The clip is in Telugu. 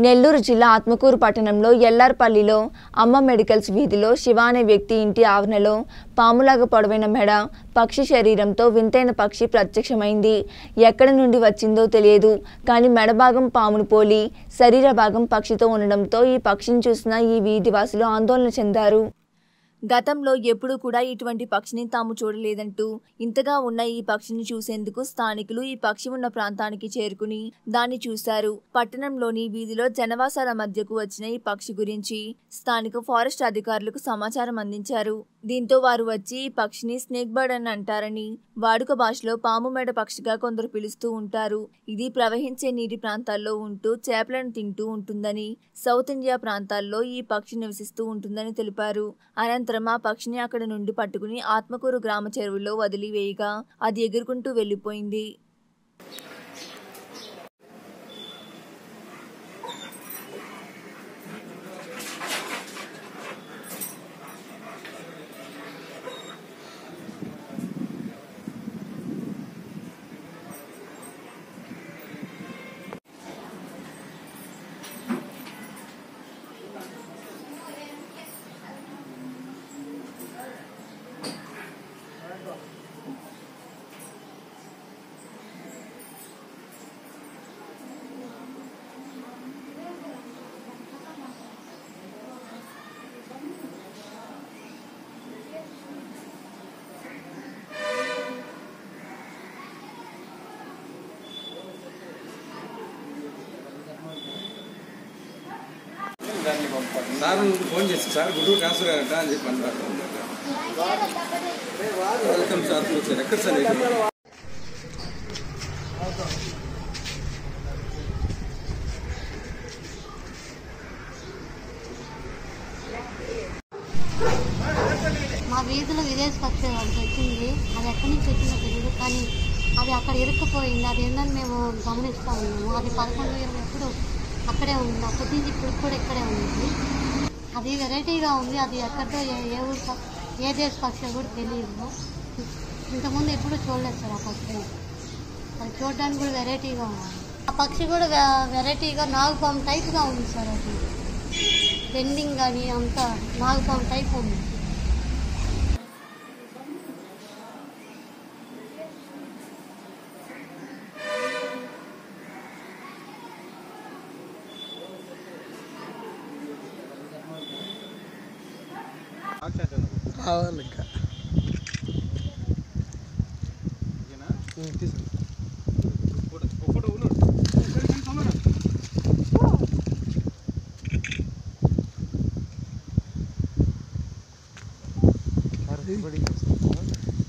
నెల్లూరు జిల్లా ఆత్మకూరు పట్టణంలో ఎల్లార్పల్లిలో అమ్మ మెడికల్స్ వీధిలో శివ అనే వ్యక్తి ఇంటి ఆవరణలో పాములాగా పొడవైన మెడ పక్షి శరీరంతో వింతైన పక్షి ప్రత్యక్షమైంది ఎక్కడి నుండి వచ్చిందో తెలియదు కానీ మెడ భాగం పామును పోలి శరీర భాగం పక్షితో ఉండడంతో ఈ పక్షిని చూసిన ఈ వీధి వాసులు ఆందోళన చెందారు గతంలో ఎప్పుడూ కూడా ఇటువంటి పక్షిని తాము చూడలేదంటూ ఇంతగా ఉన్న ఈ పక్షిని చూసేందుకు స్థానికులు ఈ పక్షి ఉన్న ప్రాంతానికి చేరుకుని దాన్ని చూశారు పట్టణంలోని వీధిలో జనవాసాల మధ్యకు వచ్చిన ఈ పక్షి గురించి స్థానిక ఫారెస్ట్ అధికారులకు సమాచారం అందించారు దీంతో వారు వచ్చి ఈ పక్షిని స్నేక్ బర్డ్ అని అంటారని వాడుక భాషలో పాము మెడ పక్షిగా కొందరు పిలుస్తూ ఉంటారు ఇది ప్రవహించే నీటి ప్రాంతాల్లో ఉంటూ చేపలను తింటూ ఉంటుందని సౌత్ ఇండియా ప్రాంతాల్లో ఈ పక్షి నివసిస్తూ ఉంటుందని తెలిపారు అనంతరం ఆ పక్షిని అక్కడి నుండి పట్టుకుని ఆత్మకూరు గ్రామ చెరువులో వదిలివేయగా అది ఎగురుకుంటూ వెళ్లిపోయింది దాన్ని పంపాలి సార్ నువ్వు ఫోన్ చేసి సార్ గుంటూరు ట్రాన్స్ఫర్ అయ్యారట అని చెప్పి అన్నారు వెల్కమ్ సార్ వచ్చారు ఎక్కడ సార్ ఇది? మా వీధిలో విదేశ పక్షి ఒకటి వచ్చింది అది ఎక్కడి నుంచి వచ్చిందో తెలియదు కానీ అది అక్కడ ఇరుక్కుపోయింది అది ఏందని మేము గమనిస్తూ ఉన్నాము అది పదకొండు ఇరవై ఎప్పుడు అక్కడే ఉంది అప్పటి నుంచి ఇప్పుడు కూడా ఇక్కడే ఉంది అది వెరైటీగా ఉంది అది ఎక్కడితో ఏ ఏ ఊరు ప- ఏ దేశ పక్షి కూడా తెలియదు ఇంతకుముందు ఎప్పుడు చూడలేదు సార్ ఆ పక్షిని అది చూడడానికి కూడా వెరైటీగా ఉంది ఆ పక్షి కూడా వె- వెరైటీగా నాగుపాము టైప్గా ఉంది సార్ అది బెండింగ్ కానీ అంతా నాగుపాము టైప్ ఉంది రావాలి ఇంకా ఉం, తీసుకో. అరే, బడి.